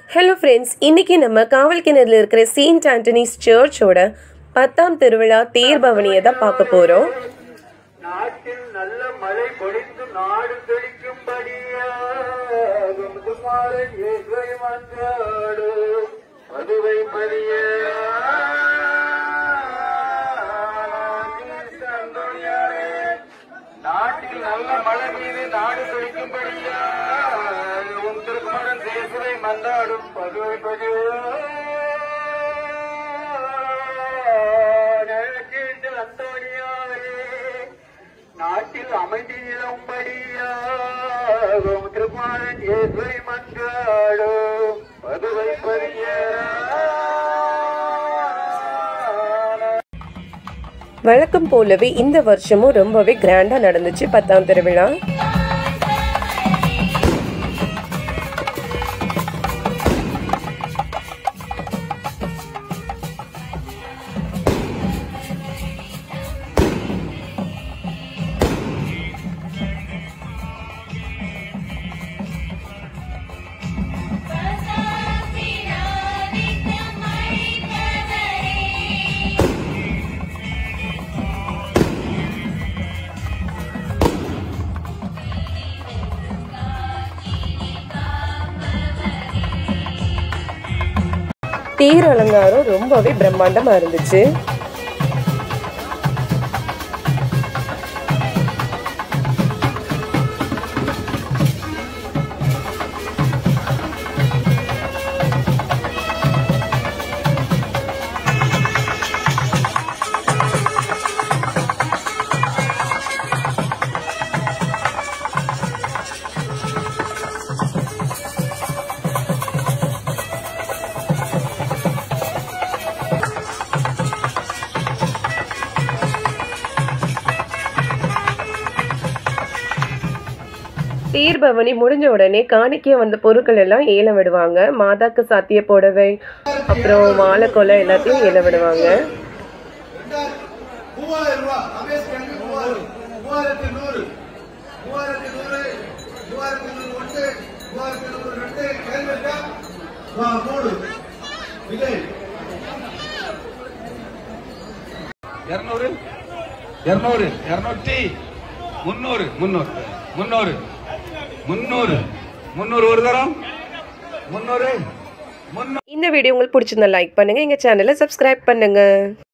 hello friends இன்னைக்கு நம்ம காவல் கிணறுல இருக்கிற செயின்ட் ஆண்டனிஸ் சர்ச்சோட பத்தாம் திருவிழா தேர் பவனியை தான் பார்க்க போறோம் நாட்டில் நல்ல மழை பொழிந்து நாடு செழிக்கும்படியாகும் குமாரன் இயேசுவை மன்றாடு மதுவை பதிய நாட்டில் நல்ல மழை மீது நாடு செழிக்கும்படியா உன் திருக்குமாரன் இயேசுவை மன்றாடும் மதுவை பதிய கிழக்கின்று அந்தோனியாவே நாட்டில் அமைதி நிலம்படியாகும் திருமாறன் இயேசுவை மன்றாடும் மதுவை பதிய வழக்கம் போலவே இந்த வருஷமும் ரொம்பவே கிராண்டா நடந்துச்சு பத்தாம் திருவிழா தேர் அலங்காரம் ரொம்பவே பிரம்மாண்டமா இருந்துச்சு தேர் பவனி முடிஞ்ச உடனே காணிக்கைய வந்த பொருட்கள் எல்லாம் ஏலம் விடுவாங்க மாதாக்கு சாத்திய புடவை அப்புறம் மாலை கொலை எல்லாத்தையும் ஏலம் விடுவாங்க மூவாயிரம் ரூபாய் ரமேஷ் கணக்கு மூவாயிரம் மூவாயிரத்தி நூறு மூவாயிரத்தி நூறு மூவாயிரத்தி நூறு ஒன்று மூவாயிரத்தி நூறு ரெண்டு கேள்விக்கா மூணு விஜய் இருநூறு இருநூறு இருநூற்றி முன்னூறு முன்னூறு முன்னூறு முன்னூறு முன்னூறு ஒரு தரம் முன்னூறு முன்னூறு இந்த வீடியோ உங்களுக்கு பிடிச்சிருந்தா லைக் பண்ணுங்க எங்க சேனலை சப்ஸ்கிரைப் பண்ணுங்க